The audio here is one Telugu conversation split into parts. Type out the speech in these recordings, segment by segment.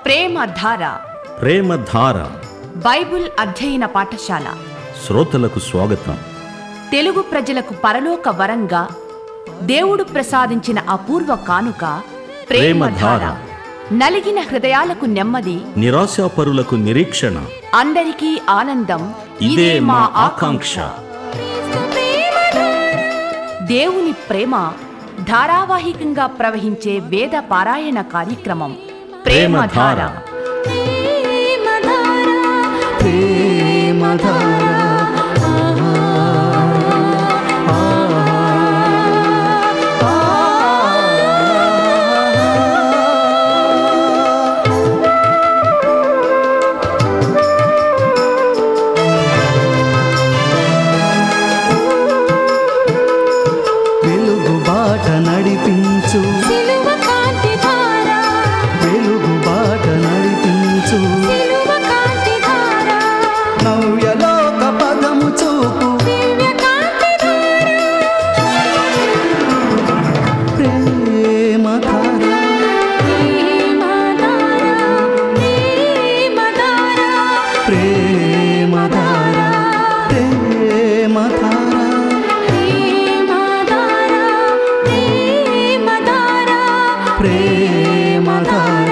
ప్రేమధార ప్రేమధార బైబిల్ అధ్యయన పాఠశాల శ్రోతలకు స్వాగతం తెలుగు ప్రజలకు పరలోక వరంగా దేవుడు ప్రసాదించిన అపూర్వ కానుక ప్రేమధార ప్రేమధార. నలిగిన హృదయాలకు నెమ్మది నిరాశాపరులకు నిరీక్షణ అందరికీ ఆనందం ఇదే మా ఆకాంక్ష దేవుని ప్రేమ ధారావాహికంగా ప్రవహించే వేద పారాయణ కార్యక్రమం ప్రేమధార వెలుగు బాట నడిపించు సిలువ కాంతి ధార వెలుగు బాట నడిపించు సిలువ కాంతి ధార నవ్యలోక పదము చూపు దివ్య కాంతి ధార ప్రేమ ధార ప్రేమ ధార ప్రేమ ధార ప్రేమ ధార ప్రేమ ధార ప్రేమ ధార ప్రేమ ధార ప్రేమ ధార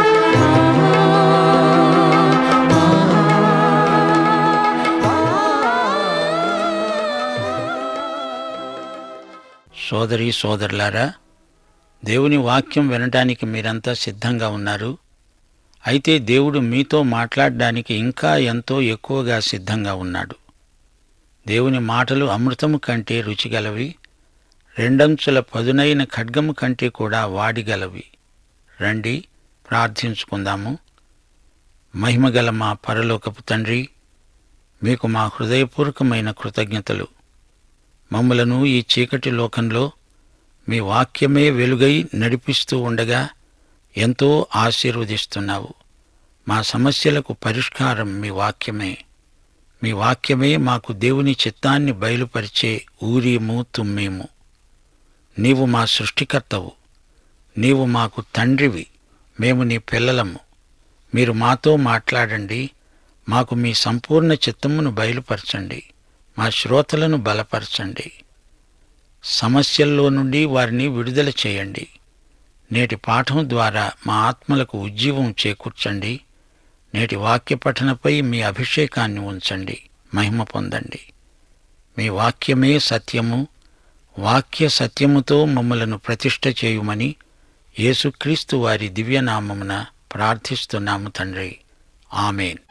సోదరి సోదరులారా దేవుని వాక్యం వినడానికి మీరంతా సిద్ధంగా ఉన్నారు అయితే దేవుడు మీతో మాట్లాడడానికి ఇంకా ఎంతో ఎక్కువగా సిద్ధంగా ఉన్నాడు దేవుని మాటలు అమృతము కంటే రుచిగలవి రెండంచుల పదునైన ఖడ్గము కంటే కూడా వాడిగలవి రండి ప్రార్థించుకుందాము మహిమగల మా పరలోకపు తండ్రి మీకు మా హృదయపూర్వకమైన కృతజ్ఞతలు మమ్మలను ఈ చీకటి లోకంలో మీ వాక్యమే వెలుగై నడిపిస్తూ ఉండగా ఎంతో ఆశీర్వదిస్తున్నావు మా సమస్యలకు పరిష్కారం మీ వాక్యమే మీ వాక్యమే మాకు దేవుని చిత్తాన్ని బయలుపరిచే ఊరీము తుమ్మేము నీవు మా సృష్టికర్తవు నీవు మాకు తండ్రివి మేము నీ పిల్లలము మీరు మాతో మాట్లాడండి మాకు మీ సంపూర్ణ చిత్తమును బయలుపరచండి మా శ్రోతలను బలపరచండి సమస్యల్లో నుండి వారిని విడుదల చేయండి నేటి పాఠం ద్వారా మా ఆత్మలకు ఉజ్జీవం చేకూర్చండి నేటి వాక్య పఠనపై మీ అభిషేకాన్ని ఉంచండి మహిమ పొందండి మీ వాక్యమే సత్యము వాక్య సత్యముతో మమ్మలను ప్రతిష్ఠ చేయుమని యేసుక్రీస్తు వారి దివ్యనామమున ప్రార్థిస్తున్నాము తండ్రి ఆమెన్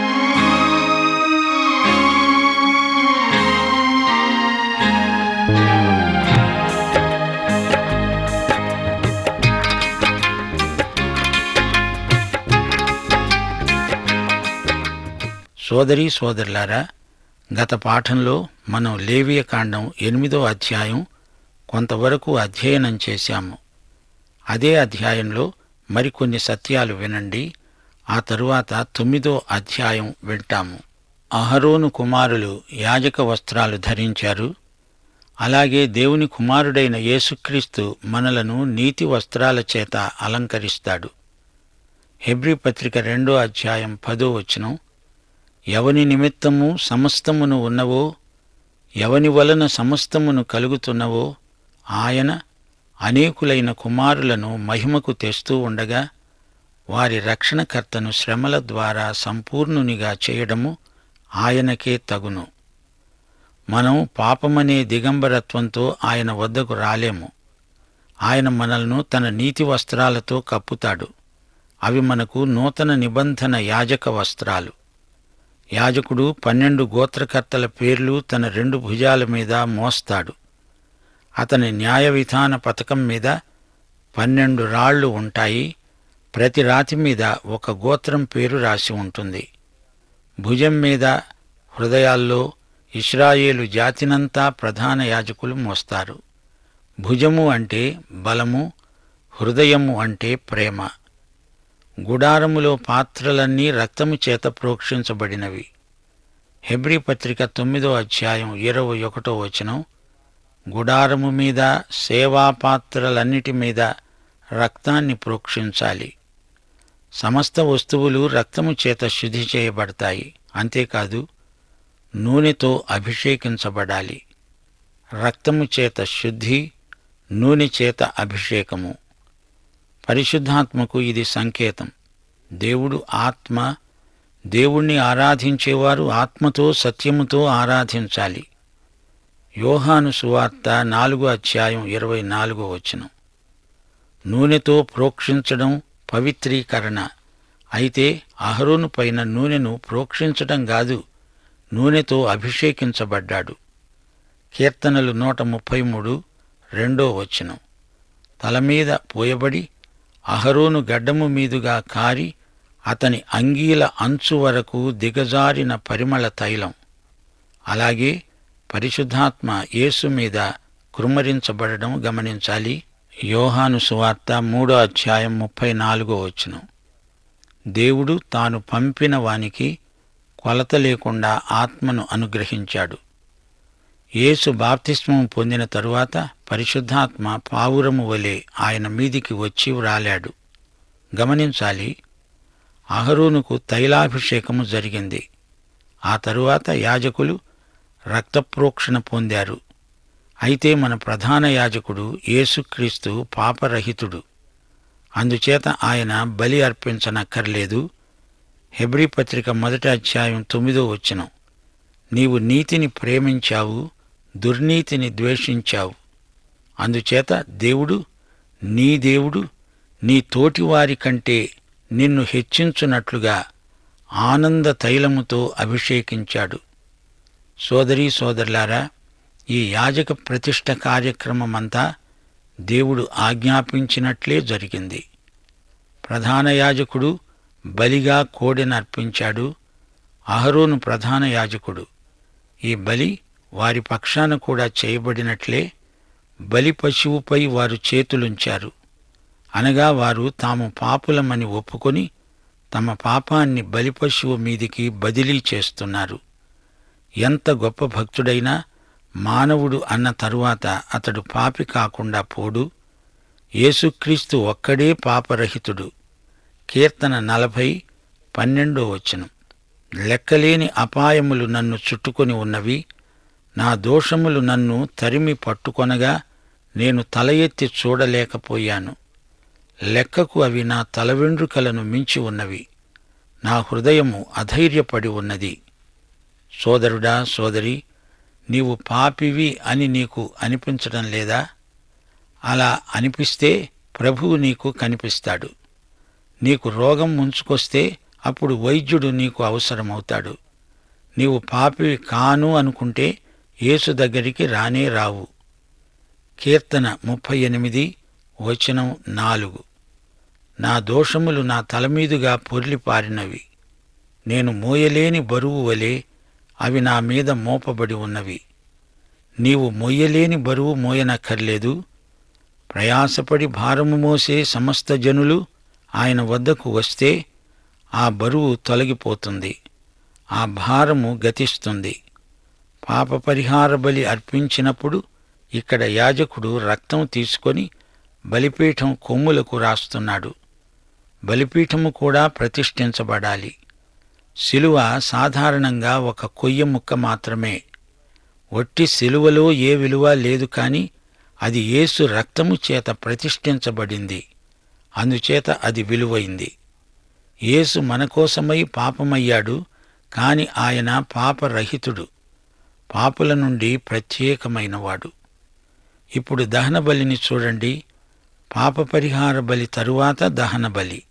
సోదరి సోదరులారా గత పాఠంలో మనం లేవియ కాండం ఎనిమిదో అధ్యాయం కొంతవరకు అధ్యయనం చేశాము అదే అధ్యాయంలో మరికొన్ని సత్యాలు వినండి ఆ తరువాత తొమ్మిదో అధ్యాయం వింటాము అహరోను కుమారులు యాజక వస్త్రాలు ధరించారు అలాగే దేవుని కుమారుడైన యేసుక్రీస్తు మనలను నీతి వస్త్రాల చేత అలంకరిస్తాడు హెబ్రీ పత్రిక రెండో అధ్యాయం పదో వచనం ఎవని నిమిత్తము సమస్తమును ఉన్నవో ఎవని వలన సమస్తమును కలుగుతున్నవో ఆయన అనేకులైన కుమారులను మహిమకు తెస్తూ ఉండగా వారి రక్షణకర్తను శ్రమల ద్వారా సంపూర్ణునిగా చేయడము ఆయనకే తగును మనం పాపమనే దిగంబరత్వంతో ఆయన వద్దకు రాలేము ఆయన మనల్ని తన నీతి వస్త్రాలతో కప్పుతాడు అవి మనకు నూతన నిబంధన యాజక వస్త్రాలు యాజకుడు పన్నెండు గోత్రకర్తల పేర్లు తన రెండు భుజాల మీద మోస్తాడు అతని న్యాయ విధాన పథకం మీద పన్నెండు రాళ్లు ఉంటాయి ప్రతి రాతి మీద ఒక గోత్రం పేరు రాసి ఉంటుంది భుజం మీద హృదయాల్లో ఇస్రాయేలు జాతినంతా ప్రధాన యాజకులు మోస్తారు భుజము అంటే బలము హృదయము అంటే ప్రేమ గుడారములో పాత్రలన్నీ రక్తము చేత ప్రోక్షించబడినవి హెబ్రీ పత్రిక తొమ్మిదో అధ్యాయం ఇరవై ఒకటో వచనం గుడారము మీద సేవాపాత్రలన్నిటి మీద రక్తాన్ని ప్రోక్షించాలి సమస్త వస్తువులు రక్తము చేత శుద్ధి చేయబడతాయి అంతేకాదు నూనెతో అభిషేకించబడాలి రక్తము చేత శుద్ధి నూనె చేత అభిషేకము పరిశుద్ధాత్మకు ఇది సంకేతం దేవుడు ఆత్మ దేవుణ్ణి ఆరాధించేవారు ఆత్మతో సత్యముతో ఆరాధించాలి యోహాను సువార్త నాలుగో అధ్యాయం ఇరవై నాలుగో వచనం నూనెతో ప్రోక్షించడం పవిత్రీకరణ అయితే అహరోను పైన నూనెను ప్రోక్షించడం కాదు నూనెతో అభిషేకించబడ్డాడు కీర్తనలు నూట ముప్పై మూడు రెండో వచనం తల మీద పోయబడి అహరోను గడ్డము మీదుగా కారి అతని అంగీల అంచు వరకు దిగజారిన పరిమళ తైలం అలాగే పరిశుద్ధాత్మ యేసు మీద కృమ్మరించబడడం గమనించాలి యోహాను సువార్త మూడో అధ్యాయం ముప్పై నాలుగో వచనం దేవుడు తాను పంపిన వానికి కొలత లేకుండా ఆత్మను అనుగ్రహించాడు యేసు బాప్తిస్మం పొందిన తరువాత పరిశుద్ధాత్మ పావురము వలె ఆయన మీదికి వచ్చి వ్రాలాడు గమనించాలి అహరోనుకు తైలాభిషేకము జరిగింది ఆ తరువాత యాజకులు రక్తప్రోక్షణ పొందారు అయితే మన ప్రధాన యాజకుడు యేసుక్రీస్తు పాపరహితుడు అందుచేత ఆయన బలి అర్పించనక్కర్లేదు హెబ్రీ పత్రిక మొదటి అధ్యాయం తొమ్మిదో వచనం నీవు నీతిని ప్రేమించావు దుర్నీతిని ద్వేషించావు అందుచేత దేవుడు నీ దేవుడు నీ తోటివారి కంటే నిన్ను హెచ్చించున్నట్లుగా ఆనంద తైలముతో అభిషేకించాడు సోదరీ సోదరులారా ఈ యాజక ప్రతిష్ఠ కార్యక్రమమంతా దేవుడు ఆజ్ఞాపించినట్లే జరిగింది ప్రధాన యాజకుడు బలిగా కోడెను అర్పించాడు అహరోను ప్రధాన యాజకుడు ఈ బలి వారి పక్షాన కూడా చేయబడినట్లే బలి పశువుపై వారు చేతులుంచారు అనగా వారు తాము పాపులమని ఒప్పుకొని తమ పాపాన్ని బలి పశువు మీదికి బదిలీ చేస్తున్నారు ఎంత గొప్ప భక్తుడైనా మానవుడు అన్న తరువాత అతడు పాపి కాకుండా పోడు యేసుక్రీస్తు ఒక్కడే పాపరహితుడు కీర్తన నలభై పన్నెండో వచనం లెక్కలేని అపాయములు నన్ను చుట్టుకొని ఉన్నవి నా దోషములు నన్ను తరిమి పట్టుకొనగా నేను తల ఎత్తి చూడలేకపోయాను లెక్కకు అవి నా తల వెండ్రుకలను మించి ఉన్నవి నా హృదయము అధైర్యపడి ఉన్నది సోదరుడా సోదరి నీవు పాపివి అని నీకు అనిపించడం లేదా అలా అనిపిస్తే ప్రభువు నీకు కనిపిస్తాడు నీకు రోగం ముంచుకొస్తే అప్పుడు వైద్యుడు నీకు అవసరమవుతాడు నీవు పాపివి కాను అనుకుంటే యేసు దగ్గరికి రానే రావు కీర్తన ముప్పై ఎనిమిది వచనం నాలుగు నా దోషములు నా తలమీదుగా పొర్లిపారినవి నేను మోయలేని బరువు వలె అవి నా మీద మోపబడి ఉన్నవి నీవు మొయ్యలేని బరువు మోయనక్కర్లేదు ప్రయాసపడి భారము మోసే సమస్త జనులు ఆయన వద్దకు వస్తే ఆ బరువు తొలగిపోతుంది ఆ భారము గతిస్తుంది పాప పరిహార బలి అర్పించినప్పుడు ఇక్కడ యాజకుడు రక్తం తీసుకొని బలిపీఠం కొమ్ములకు రాస్తున్నాడు బలిపీఠము కూడా ప్రతిష్ఠించబడాలి శిలువ సాధారణంగా ఒక కొయ్య ముక్క మాత్రమే ఒట్టి శిలువలో ఏ విలువ లేదు కాని అది యేసు రక్తము చేత ప్రతిష్ఠించబడింది అందుచేత అది విలువైంది యేసు మన కోసమై పాపమయ్యాడు కాని ఆయన పాపరహితుడు పాపుల నుండి ప్రత్యేకమైనవాడు ఇప్పుడు దహన బలిని చూడండి పాప పరిహార బలి తరువాత దహన బలి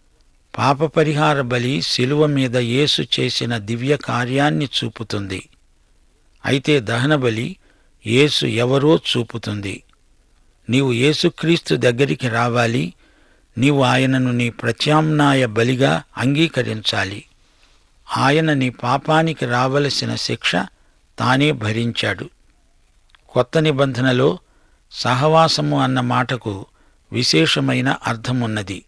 పాప పరిహార బలి శిలువ మీద యేసు చేసిన దివ్య కార్యాన్ని చూపుతుంది అయితే దహన బలి యేసు ఎవరో చూపుతుంది నీవు యేసుక్రీస్తు దగ్గరికి రావాలి నీవు ఆయనను నీ ప్రత్యామ్నాయ బలిగా అంగీకరించాలి ఆయన నీ పాపానికి రావలసిన శిక్ష తానే భరించాడు కొత్త నిబంధనలో సహవాసము అన్న మాటకు విశేషమైన అర్థమున్నది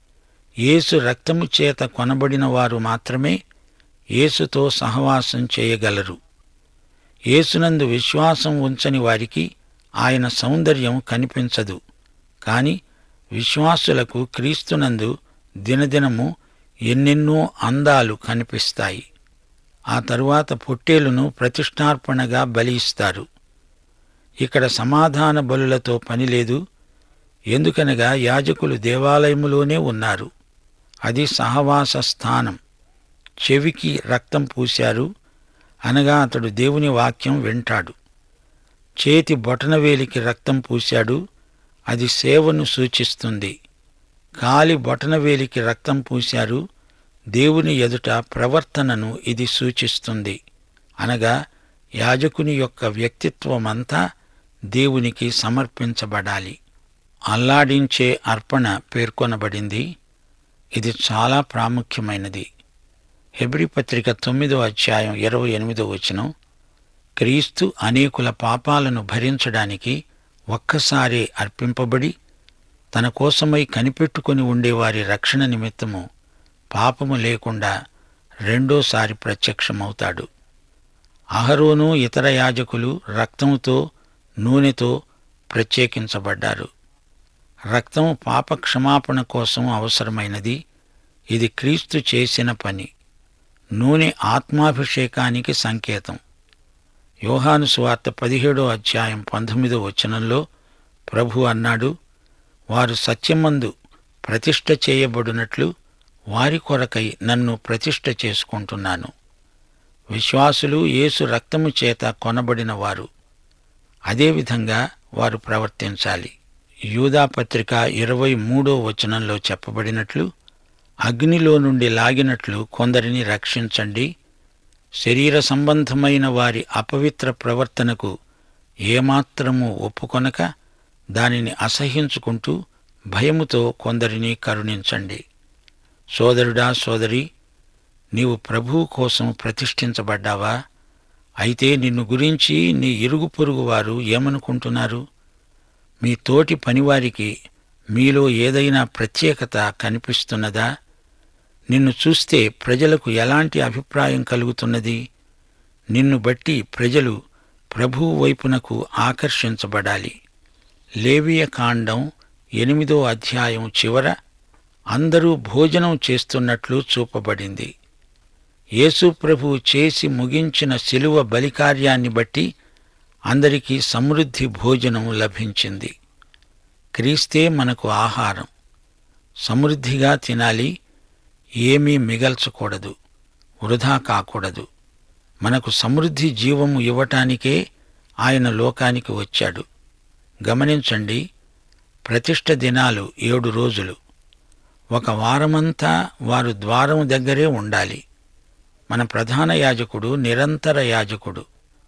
యేసు రక్తము చేత కొనబడిన వారు మాత్రమే యేసుతో సహవాసం చేయగలరు యేసునందు విశ్వాసం ఉంచని వారికి ఆయన సౌందర్యం కనిపించదు కాని విశ్వాసులకు క్రీస్తునందు దినదినము ఎన్నెన్నో అందాలు కనిపిస్తాయి ఆ తరువాత పొట్టేలును ప్రతిష్టార్పణగా బలి ఇస్తారు ఇక్కడ సమాధాన బలులతో పని లేదు ఎందుకనగా యాజకులు దేవాలయములోనే ఉన్నారు అది సహవాస స్థానం చెవికి రక్తం పూశారు అనగా అతడు దేవుని వాక్యం వింటాడు చేతి బొటనవేలికి రక్తం పూశాడు అది సేవను సూచిస్తుంది కాలి బొటనవేలికి రక్తం పూశారు దేవుని ఎదుట ప్రవర్తనను ఇది సూచిస్తుంది అనగా యాజకుని యొక్క వ్యక్తిత్వమంతా దేవునికి సమర్పించబడాలి అల్లాడించే అర్పణ పేర్కొనబడింది ఇది చాలా ప్రాముఖ్యమైనది హెబ్రి పత్రిక తొమ్మిదో అధ్యాయం ఇరవై ఎనిమిదో వచనం క్రీస్తు అనేకుల పాపాలను భరించడానికి ఒక్కసారి అర్పింపబడి తన కోసమై కనిపెట్టుకుని ఉండేవారి రక్షణ నిమిత్తము పాపము లేకుండా రెండోసారి ప్రత్యక్షమవుతాడు అహరోను ఇతర యాజకులు రక్తముతో నూనెతో ప్రత్యేకించబడ్డారు రక్తం పాప క్షమాపణ కోసం అవసరమైనది ఇది క్రీస్తు చేసిన పని నూనె ఆత్మాభిషేకానికి సంకేతం యోహాను సువార్త పదిహేడో అధ్యాయం పంతొమ్మిదో వచనంలో ప్రభు అన్నాడు వారు సత్యమందు ప్రతిష్ఠ చేయబడినట్లు వారి కొరకై నన్ను ప్రతిష్ఠ చేసుకుంటున్నాను విశ్వాసులు యేసు రక్తము చేత కొనబడిన వారు అదేవిధంగా వారు ప్రవర్తించాలి యూదా పత్రిక ఇరవై మూడో వచనంలో చెప్పబడినట్లు అగ్నిలో నుండి లాగినట్లు కొందరిని రక్షించండి శరీర సంబంధమైన వారి అపవిత్ర ప్రవర్తనకు ఏమాత్రము ఒప్పుకొనక దానిని అసహ్యించుకుంటూ భయముతో కొందరిని కరుణించండి సోదరుడా సోదరి నీవు ప్రభువు కోసం ప్రతిష్ఠించబడ్డావా అయితే నిన్ను గురించి నీ ఇరుగు పొరుగు వారు ఏమనుకుంటున్నారు మీ తోటి పనివారికి మీలో ఏదైనా ప్రత్యేకత కనిపిస్తున్నదా నిన్ను చూస్తే ప్రజలకు ఎలాంటి అభిప్రాయం కలుగుతున్నది నిన్ను బట్టి ప్రజలు ప్రభువు వైపునకు ఆకర్షించబడాలి లేవియ కాండం ఎనిమిదో అధ్యాయం చివర అందరూ భోజనం చేస్తున్నట్లు చూపబడింది యేసు ప్రభువు చేసి ముగించిన శిలువ బలికార్యాన్ని బట్టి అందరికీ సమృద్ధి భోజనం లభించింది క్రీస్తే మనకు ఆహారం సమృద్ధిగా తినాలి ఏమీ మిగల్చకూడదు వృధా కాకూడదు మనకు సమృద్ధి జీవము ఇవ్వటానికే ఆయన లోకానికి వచ్చాడు గమనించండి ప్రతిష్ఠ దినాలు ఏడు రోజులు ఒక వారమంతా వారు ద్వారం దగ్గరే ఉండాలి మన ప్రధాన యాజకుడు నిరంతర యాజకుడు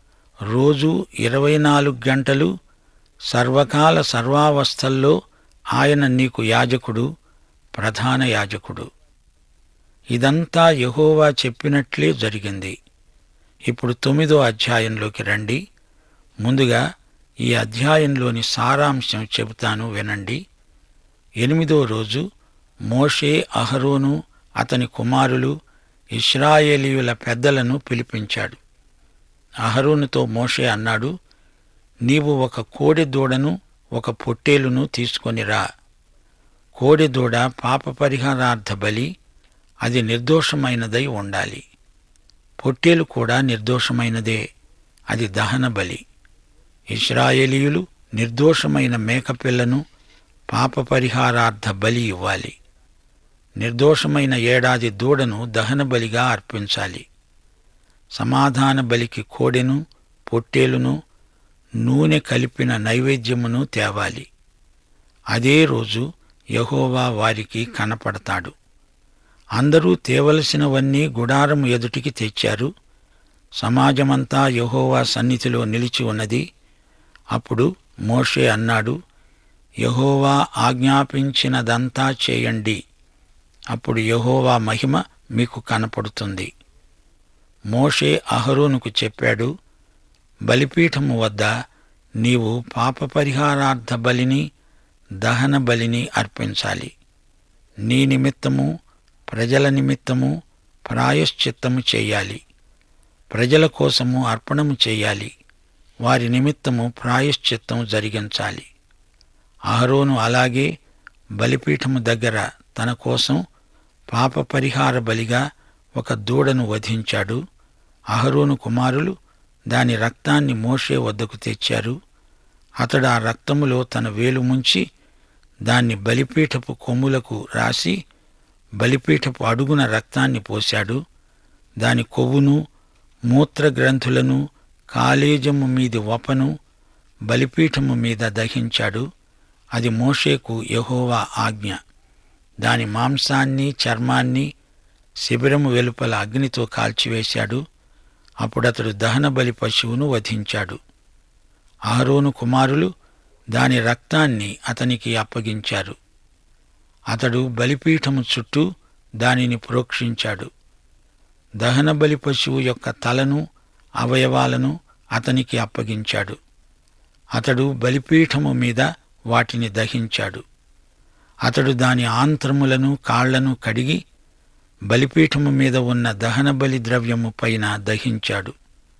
రోజు ఇరవై నాలుగు గంటలు సర్వకాల సర్వావస్థల్లో ఆయన నీకు యాజకుడు ప్రధాన యాజకుడు ఇదంతా యెహోవా చెప్పినట్లే జరిగింది ఇప్పుడు తొమ్మిదో అధ్యాయంలోకి రండి ముందుగా ఈ అధ్యాయంలోని సారాంశం చెబుతాను వినండి ఎనిమిదో రోజు మోషే అహరోను అతని కుమారులు ఇస్రాయేలీయుల పెద్దలను పిలిపించాడు అహరోనుతో మోషే అన్నాడు నీవు ఒక కోడె దూడను ఒక పొట్టేలును తీసుకొని రా కోడె దూడ పాప పరిహారార్థ బలి అది నిర్దోషమైనదై ఉండాలి పొట్టేలు కూడా నిర్దోషమైనదే అది దహన బలి ఇస్రాయేలీయులు నిర్దోషమైన మేకపిల్లను పాప పరిహారార్థ బలి ఇవ్వాలి నిర్దోషమైన ఏడాది దూడను దహన బలిగా అర్పించాలి సమాధాన బలికి కోడెను పొట్టేలును నూనె కలిపిన నైవేద్యమును తేవాలి అదే రోజు యహోవా వారికి కనపడతాడు అందరూ తేవలసినవన్నీ గుడారం ఎదుటికి తెచ్చారు సమాజమంతా యహోవా సన్నిధిలో నిలిచి ఉన్నది అప్పుడు మోషే అన్నాడు యహోవా ఆజ్ఞాపించినదంతా చేయండి అప్పుడు యహోవా మహిమ మీకు కనపడుతుంది మోషే అహరోనుకు చెప్పాడు బలిపీఠము వద్ద నీవు పాప పరిహారార్థ బలిని దహన బలిని అర్పించాలి నీ నిమిత్తము ప్రజల నిమిత్తము ప్రాయశ్చిత్తము చేయాలి ప్రజల కోసము అర్పణము చేయాలి వారి నిమిత్తము ప్రాయశ్చిత్తం జరిగించాలి అహరోను అలాగే బలిపీఠము దగ్గర తన కోసం పాప పరిహార బలిగా ఒక దూడను వధించాడు అహరోను కుమారులు దాని రక్తాన్ని మోషే వద్దకు తెచ్చారు అతడు ఆ రక్తములో తన వేలు ముంచి దాన్ని బలిపీఠపు కొమ్ములకు రాసి బలిపీఠపు అడుగున రక్తాన్ని పోశాడు దాని కొవ్వును మూత్రగ్రంథులను కాలేజము మీది వపను బలిపీఠము మీద దహించాడు అది మోషేకు యెహోవా ఆజ్ఞ దాని మాంసాన్ని చర్మాన్ని శిబిరము వెలుపల అగ్నితో కాల్చివేశాడు అప్పుడతడు దహన బలి పశువును వధించాడు అహరోను కుమారులు దాని రక్తాన్ని అతనికి అప్పగించారు అతడు బలిపీఠము చుట్టూ దానిని ప్రోక్షించాడు దహన బలి పశువు యొక్క తలను అవయవాలను అతనికి అప్పగించాడు అతడు బలిపీఠము మీద వాటిని దహించాడు అతడు దాని ఆంత్రములను కాళ్లను కడిగి బలిపీఠము మీద ఉన్న దహన బలి ద్రవ్యము పైన దహించాడు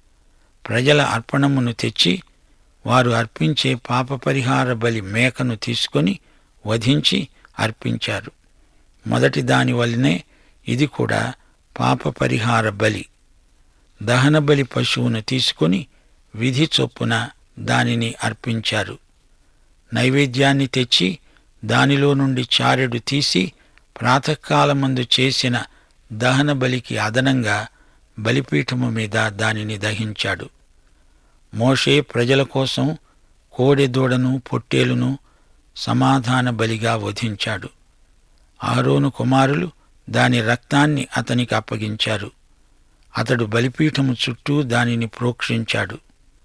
ప్రజల అర్పణమును తెచ్చి వారు అర్పించే పాప పరిహార బలి మేకను తీసుకొని వధించి అర్పించారు మొదటి దాని వల్లనే ఇది కూడా పాప పరిహార బలి దహన బలి పశువును తీసుకొని విధి చొప్పున దానిని అర్పించారు నైవేద్యాన్ని తెచ్చి దానిలో నుండి చారెడు తీసి ప్రాతకాలమందు చేసిన దహన బలికి అదనంగా బలిపీఠము మీద దానిని దహించాడు మోషే ప్రజల కోసం కోడె దూడను పొట్టేలును సమాధాన బలిగా వధించాడు ఆరోను కుమారులు దాని రక్తాన్ని అతనికి అప్పగించారు అతడు బలిపీఠము చుట్టూ దానిని ప్రోక్షించాడు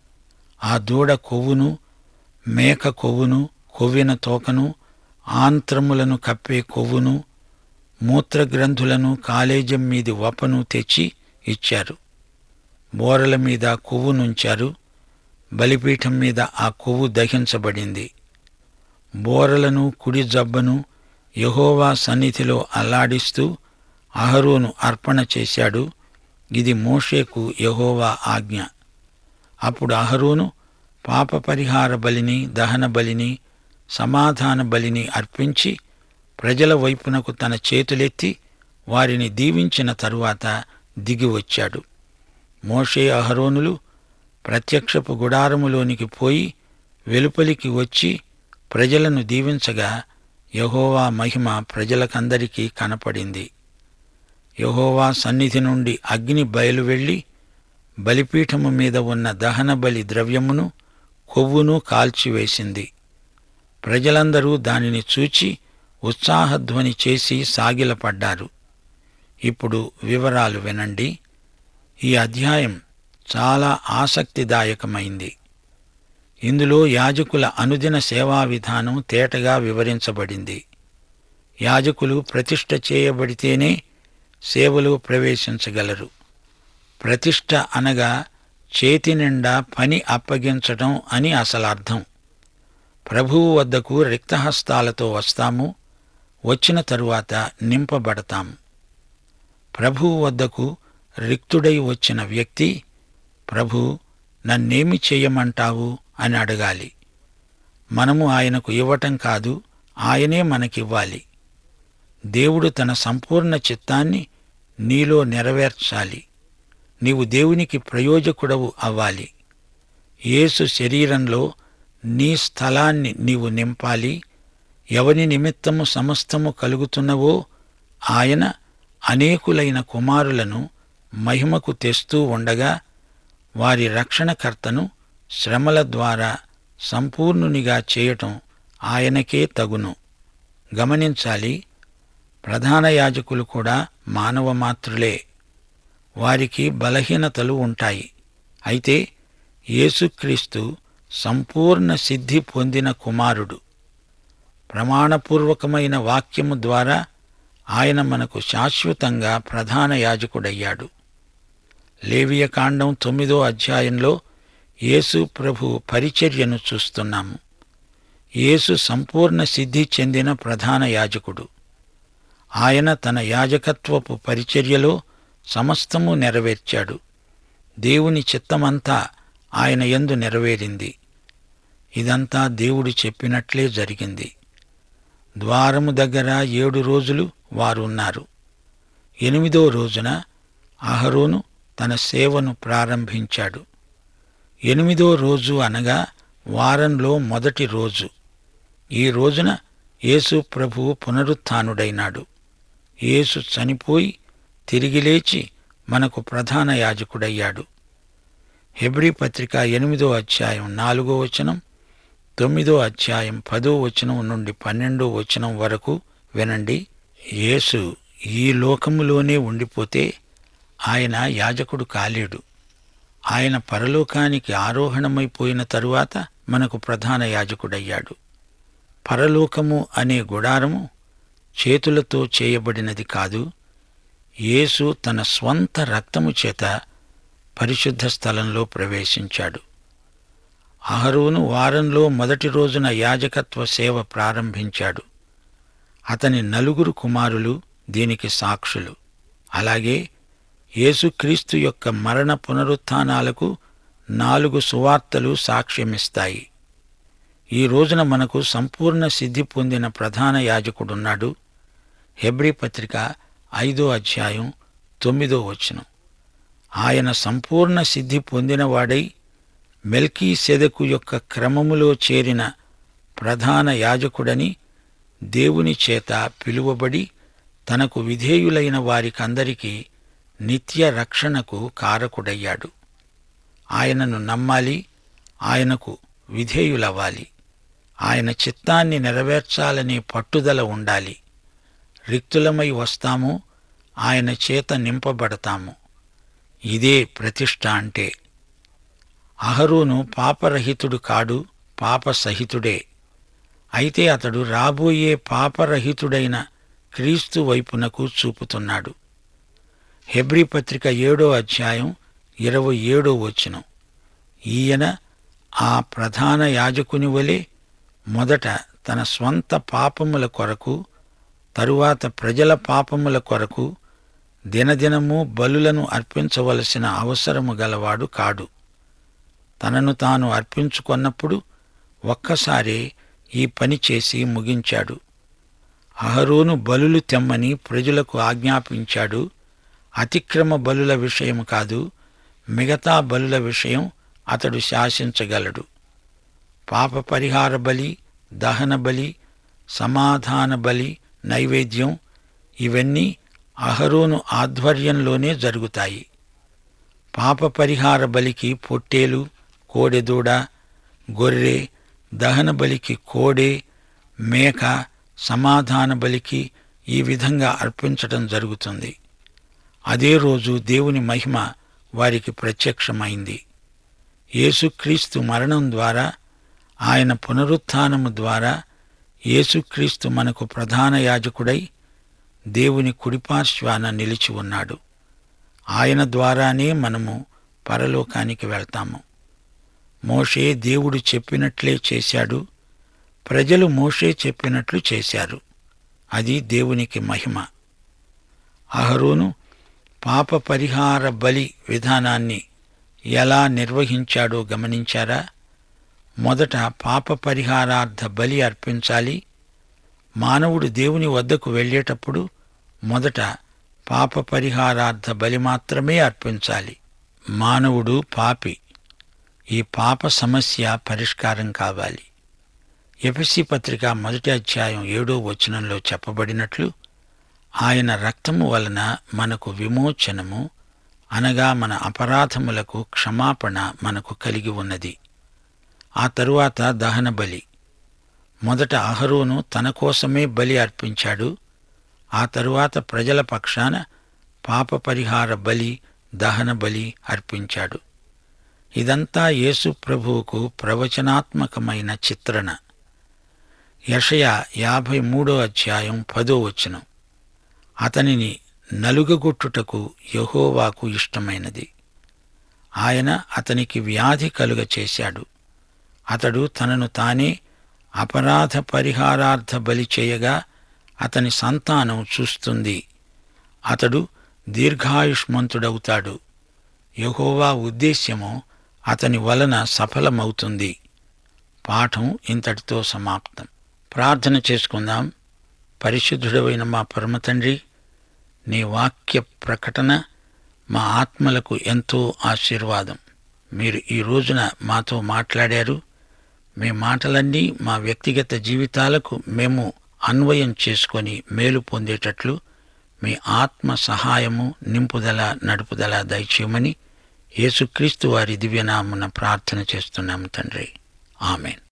ఆ దూడ కొవ్వును మేక కొవ్వును కొవ్విన తోకను ఆంత్రములను కప్పే కొవ్వును మూత్రగ్రంథులను కాలేజం మీది వపను తెచ్చి ఇచ్చారు బోరల మీద కొవ్వునుంచారు బలిపీఠం మీద ఆ కొవ్వు దహించబడింది బోరలను కుడి జబ్బను యహోవా సన్నిధిలో అల్లాడిస్తూ అహరోను అర్పణ చేశాడు ఇది మోషేకు యహోవా ఆజ్ఞ అప్పుడు అహరోను పాప పరిహార బలిని దహన బలిని సమాధాన బలిని అర్పించి ప్రజల వైపునకు తన చేతులెత్తి వారిని దీవించిన తరువాత దిగి వచ్చాడు మోషే అహరోనులు ప్రత్యక్షపు గుడారములోనికి పోయి వెలుపలికి వచ్చి ప్రజలను దీవించగా యహోవా మహిమ ప్రజలకందరికీ కనపడింది యహోవా సన్నిధి నుండి అగ్ని బయలువెళ్ళి బలిపీఠము మీద ఉన్న దహన బలి ద్రవ్యమును కొవ్వును కాల్చివేసింది ప్రజలందరూ దానిని చూచి ఉత్సాహధ్వని చేసి సాగిలపడ్డారు ఇప్పుడు వివరాలు వినండి ఈ అధ్యాయం చాలా ఆసక్తిదాయకమైంది ఇందులో యాజకుల అనుదిన సేవా విధానం తేటగా వివరించబడింది యాజకులు ప్రతిష్ఠ చేయబడితేనే సేవలో ప్రవేశించగలరు ప్రతిష్ఠ అనగా చేతి నిండా పని అప్పగించటం అని అసలు అర్థం ప్రభువు వద్దకు రిక్తహస్తాలతో వస్తాము వచ్చిన తరువాత నింపబడతాము ప్రభువు వద్దకు రిక్తుడై వచ్చిన వ్యక్తి ప్రభు నన్నేమి చెయ్యమంటావు అని అడగాలి మనము ఆయనకు ఇవ్వటం కాదు ఆయనే మనకివ్వాలి దేవుడు తన సంపూర్ణ చిత్తాన్ని నీలో నెరవేర్చాలి నీవు దేవునికి ప్రయోజకుడవు అవ్వాలి యేసు శరీరంలో నీ స్థలాన్ని నీవు నింపాలి ఎవని నిమిత్తము సమస్తము కలుగుతున్నవో ఆయన అనేకులైన కుమారులను మహిమకు తెస్తూ ఉండగా వారి రక్షణకర్తను శ్రమల ద్వారా సంపూర్ణునిగా చేయటం ఆయనకే తగును గమనించాలి ప్రధాన యాజకులు కూడా మానవ మాత్రులే వారికి బలహీనతలు ఉంటాయి అయితే యేసుక్రీస్తు సంపూర్ణ సిద్ధి పొందిన కుమారుడు ప్రమాణపూర్వకమైన వాక్యము ద్వారా ఆయన మనకు శాశ్వతంగా ప్రధాన యాజకుడయ్యాడు లేవియ కాండం తొమ్మిదో అధ్యాయంలో యేసు ప్రభు పరిచర్యను చూస్తున్నాము యేసు సంపూర్ణ సిద్ధి చెందిన ప్రధాన యాజకుడు ఆయన తన యాజకత్వపు పరిచర్యలో సమస్తము నెరవేర్చాడు దేవుని చిత్తమంతా ఆయన యందు నెరవేరింది ఇదంతా దేవుడు చెప్పినట్లే జరిగింది ద్వారము దగ్గర ఏడు రోజులు వారున్నారు ఎనిమిదో రోజున అహరోను తన సేవను ప్రారంభించాడు ఎనిమిదో రోజు అనగా వారంలో మొదటి రోజు ఈ రోజున యేసు ప్రభువు పునరుత్థానుడైనాడు యేసు చనిపోయి తిరిగి లేచి మనకు ప్రధాన యాజకుడయ్యాడు హెబ్రీ పత్రిక ఎనిమిదో అధ్యాయం నాలుగో వచనం తొమ్మిదో అధ్యాయం పదో వచనం నుండి పన్నెండో వచనం వరకు వినండి యేసు ఈ లోకములోనే ఉండిపోతే ఆయన యాజకుడు కాలేడు ఆయన పరలోకానికి ఆరోహణమైపోయిన తరువాత మనకు ప్రధాన యాజకుడయ్యాడు పరలోకము అనే గుడారము చేతులతో చేయబడినది కాదు యేసు తన స్వంత రక్తము చేత పరిశుద్ధ స్థలంలో ప్రవేశించాడు అహరోను వారంలో మొదటి రోజున యాజకత్వ సేవ ప్రారంభించాడు అతని నలుగురు కుమారులు దీనికి సాక్షులు అలాగే యేసుక్రీస్తు యొక్క మరణ పునరుత్థానాలకు నాలుగు సువార్తలు సాక్ష్యమిస్తాయి ఈ రోజున మనకు సంపూర్ణ సిద్ధి పొందిన ప్రధాన యాజకుడున్నాడు హెబ్రీ పత్రిక ఐదో అధ్యాయం తొమ్మిదో వచనం ఆయన సంపూర్ణ సిద్ధి పొందినవాడై మెల్కీ సెదకు యొక్క క్రమములో చేరిన ప్రధాన యాజకుడని దేవుని చేత పిలువబడి తనకు విధేయులైన వారికందరికీ నిత్య రక్షణకు కారకుడయ్యాడు ఆయనను నమ్మాలి ఆయనకు విధేయులవ్వాలి ఆయన చిత్తాన్ని నెరవేర్చాలనే పట్టుదల ఉండాలి రిక్తులమై వస్తాము ఆయన చేత నింపబడతాము ఇదే ప్రతిష్ట అంటే అహరోను పాపరహితుడు కాడు పాపసహితుడే అయితే అతడు రాబోయే పాపరహితుడైన క్రీస్తు వైపునకు చూపుతున్నాడు హెబ్రీ పత్రిక ఏడో అధ్యాయం ఇరవై ఏడో వచనం ఈయన ఆ ప్రధాన యాజకుని వలె మొదట తన స్వంత పాపముల కొరకు తరువాత ప్రజల పాపముల కొరకు దినదినము బలులను అర్పించవలసిన అవసరము గలవాడు కాడు తనను తాను అర్పించుకొన్నప్పుడు ఒక్కసారే ఈ పని చేసి ముగించాడు అహరోను బలులు తెమ్మని ప్రజలకు ఆజ్ఞాపించాడు అతిక్రమ బలుల విషయం కాదు మిగతా బలుల విషయం అతడు శాసించగలడు పాప పరిహార బలి దహన బలి సమాధాన బలి నైవేద్యం ఇవన్నీ అహరోను ఆధ్వర్యంలోనే జరుగుతాయి పాప పరిహార బలికి పొట్టేలు కోడెదూడ గొర్రె దహన బలికి కోడె మేక సమాధాన బలికి ఈ విధంగా అర్పించటం జరుగుతుంది అదే రోజు దేవుని మహిమ వారికి ప్రత్యక్షమైంది యేసుక్రీస్తు మరణం ద్వారా ఆయన పునరుత్థానము ద్వారా యేసుక్రీస్తు మనకు ప్రధాన యాజకుడై దేవుని కుడిపార్శ్వాన నిలిచి ఉన్నాడు ఆయన ద్వారానే మనము పరలోకానికి వెళ్తాము మోషే దేవుడు చెప్పినట్లే చేశాడు ప్రజలు మోషే చెప్పినట్లు చేశారు అది దేవునికి మహిమ అహరోను పాప పరిహార బలి విధానాన్ని ఎలా నిర్వహించాడో గమనించారా మొదట పాప పరిహారార్థ బలి అర్పించాలి మానవుడు దేవుని వద్దకు వెళ్ళేటప్పుడు మొదట పాప పరిహారార్థ బలి మాత్రమే అర్పించాలి మానవుడు పాపి ఈ పాప సమస్య పరిష్కారం కావాలి ఎఫ్ఎస్సి పత్రిక మొదటి అధ్యాయం ఏడో వచనంలో చెప్పబడినట్లు ఆయన రక్తము వలన మనకు విమోచనము అనగా మన అపరాధములకు క్షమాపణ మనకు కలిగి ఉన్నది ఆ తరువాత దహన బలి మొదట అహరోను తన కోసమే బలి అర్పించాడు ఆ తరువాత ప్రజల పక్షాన పాప పరిహార బలి దహన బలి అర్పించాడు ఇదంతా యేసు ప్రభువుకు ప్రవచనాత్మకమైన చిత్రణ యషయ యాభై మూడో అధ్యాయం పదో వచనం అతనిని నలుగగొట్టుటకు యహోవాకు ఇష్టమైనది ఆయన అతనికి వ్యాధి కలుగ చేశాడు అతడు తనను తానే అపరాధ పరిహారార్థ బలి చేయగా అతని సంతానం చూస్తుంది అతడు దీర్ఘాయుష్మంతుడవుతాడు యహోవా ఉద్దేశ్యము అతని వలన సఫలమవుతుంది పాఠం ఇంతటితో సమాప్తం ప్రార్థన చేసుకుందాం పరిశుద్ధుడవైన మా పరమ తండ్రి నీ వాక్య ప్రకటన మా ఆత్మలకు ఎంతో ఆశీర్వాదం మీరు ఈ రోజున మాతో మాట్లాడారు మీ మాటలన్నీ మా వ్యక్తిగత జీవితాలకు మేము అన్వయం చేసుకొని మేలు పొందేటట్లు మీ ఆత్మ సహాయము నింపుదల నడుపుదల దయచేయమని యేసుక్రీస్తు వారి దివ్యనామున ప్రార్థన చేస్తున్నాము తండ్రి ఆమెన్